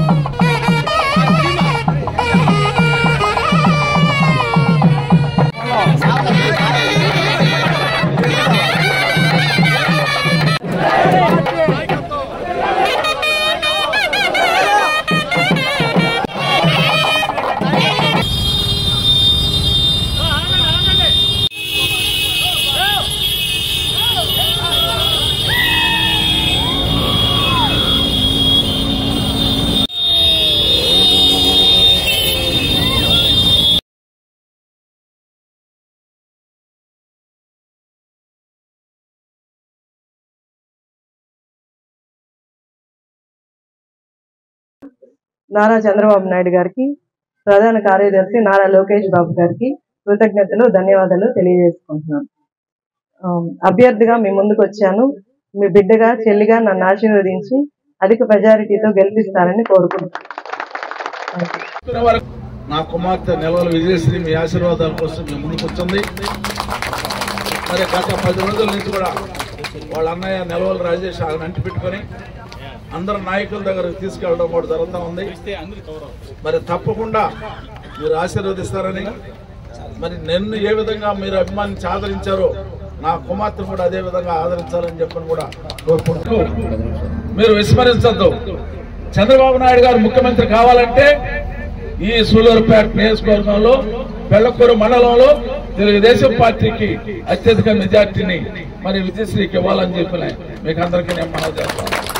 నారా చంద్రబాబు నాయుడు గారికి ప్రధాన కార్యదర్శి నారా లోకేష్ బాబు గారికి కృతజ్ఞతలు ధన్యవాదాలు తెలియజేసుకుంటున్నాను ఆ, అభ్యర్థిగా మీ ముందుకు వచ్చాను మీ బిడ్డగా చెల్లిగా నన్ను ఆశీర్వదించి అధిక మెజారిటీతో గెలిపిస్తారని కోరుకుంటున్నాను ఇప్పటి వరకు నా కుమార్తె నిలవల విజయశ్రీ మీ ఆశీర్వాదాల కోసం మీ ముందుకు వచ్చింది మరి గత పది రోజుల నుంచి కూడా వాళ్ళ అన్నయ్య నిలవల రాజేష్ ఆయన అంటి పెట్టుకొని అందరు నాయకుల దగ్గరకు తీసుకెళ్ళడం కూడా జరుగుతూ ఉంది మరి తప్పకుండా మీరు ఆశీర్వదిస్తారని మరి నన్ను ఏ విధంగా మీరు అభిమానించి ఆదరించారో నా కుమార్తెను కూడా అదే విధంగా ఆదరించాలని చెప్పని కూడా కోరుకుంటూ మీరు విస్మరించద్దు చంద్రబాబు నాయుడు గారు ముఖ్యమంత్రి కావాలంటే ఈ సూలూరుపేట నియోజకవర్గంలో పెళ్లకూరు మండలంలో తెలుగుదేశం పార్టీకి అత్యధిక మెజార్టీని మరి విజయశ్రీకి ఇవ్వాలని చెప్పి మీకు అందరికీ నేను మనవి చేస్తాను